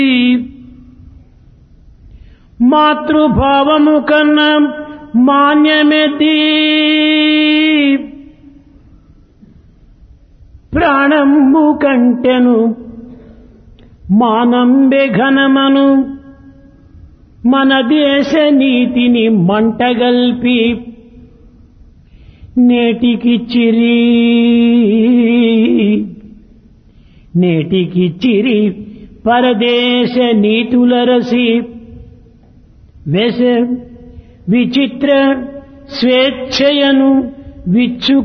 మాతృభావము కన్నా మాన్యమెది ప్రాణంబు కంటెను మానంబె ఘనమను మన దేశ నీతిని మంటగల్పి నేటికి చిరి నేటికి చిరి పరదేశ నీతులరసి వెస విచిత్ర స్వేచ్ఛయను విచ్చు